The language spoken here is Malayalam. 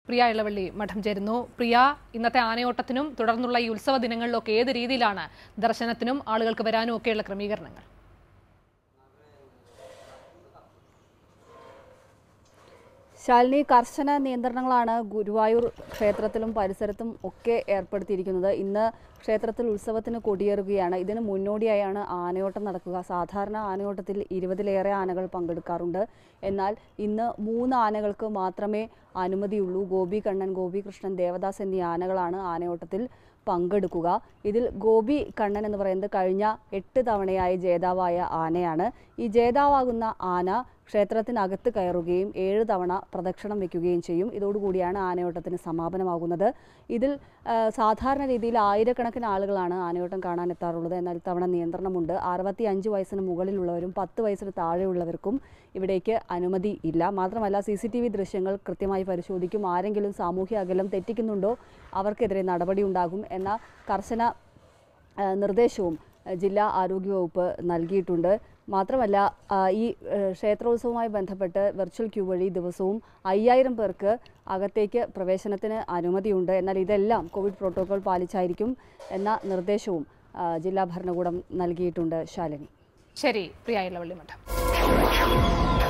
പ്രിയ ഇളവള്ളി മഠം ചേരുന്നു പ്രിയ ഇന്നത്തെ ആനയോട്ടത്തിനും തുടർന്നുള്ള ഈ ഉത്സവ ദിനങ്ങളിലൊക്കെ ഏത് രീതിയിലാണ് ദർശനത്തിനും ആളുകൾക്ക് വരാനും ഒക്കെയുള്ള ക്രമീകരണങ്ങൾ ശാലിനി കർശന നിയന്ത്രണങ്ങളാണ് ഗുരുവായൂർ ക്ഷേത്രത്തിലും പരിസരത്തും ഒക്കെ ഏർപ്പെടുത്തിയിരിക്കുന്നത് ഇന്ന് ക്ഷേത്രത്തിൽ ഉത്സവത്തിന് കൊടിയേറുകയാണ് ഇതിന് മുന്നോടിയായാണ് ആനയോട്ടം നടക്കുക സാധാരണ ആനയോട്ടത്തിൽ ഇരുപതിലേറെ ആനകൾ പങ്കെടുക്കാറുണ്ട് എന്നാൽ ഇന്ന് മൂന്ന് ആനകൾക്ക് മാത്രമേ അനുമതിയുള്ളൂ ഗോപി കണ്ണൻ ഗോപി കൃഷ്ണൻ ദേവദാസ് എന്നീ ആനകളാണ് ആനയോട്ടത്തിൽ പങ്കെടുക്കുക ഇതിൽ ഗോപി കണ്ണൻ എന്ന് പറയുന്നത് കഴിഞ്ഞ എട്ട് തവണയായി ജേതാവായ ആനയാണ് ഈ ജേതാവാകുന്ന ആന ക്ഷേത്രത്തിനകത്ത് കയറുകയും ഏഴ് തവണ പ്രദക്ഷിണം വെക്കുകയും ചെയ്യും ഇതോടുകൂടിയാണ് ആനയോട്ടത്തിന് സമാപനമാകുന്നത് ഇതിൽ ആ, സാധാരണ രീതിയിൽ ആയിരക്കണക്കിന് ആളുകളാണ് ആനയോട്ടം കാണാൻ എത്താറുള്ളത് എന്നാൽ ഇത്തവണ നിയന്ത്രണമുണ്ട് അറുപത്തി അഞ്ച് വയസ്സിന് മുകളിലുള്ളവരും പത്ത് വയസ്സിന് താഴെയുള്ളവർക്കും ഇവിടേക്ക് അനുമതി ഇല്ല മാത്രമല്ല സി സി ടി വി ദൃശ്യങ്ങൾ കൃത്യമായി പരിശോധിക്കും ആരെങ്കിലും സാമൂഹ്യ അകലം തെറ്റിക്കുന്നുണ്ടോ അവർക്കെതിരെ നടപടി ഉണ്ടാകും എന്ന കർശന ആ, നിർദ്ദേശവും ആ, ജില്ലാ ആരോഗ്യവകുപ്പ് നൽകിയിട്ടുണ്ട് മാത്രമല്ല ആ, ഈ ആ, ക്ഷേത്രോത്സവവുമായി ബന്ധപ്പെട്ട് വെർച്വൽ ക്യൂ വഴി ദിവസവും അയ്യായിരം പേർക്ക് അകത്തേക്ക് പ്രവേശനത്തിന് അനുമതിയുണ്ട് എന്നാൽ ഇതെല്ലാം കോവിഡ് പ്രോട്ടോകോൾ പാലിച്ചായിരിക്കും എന്ന നിർദ്ദേശവും ആ, ജില്ലാ ഭരണകൂടം നൽകിയിട്ടുണ്ട് ശാലിനി ശരി പ്രിയ ഇളവള്ളി മഠം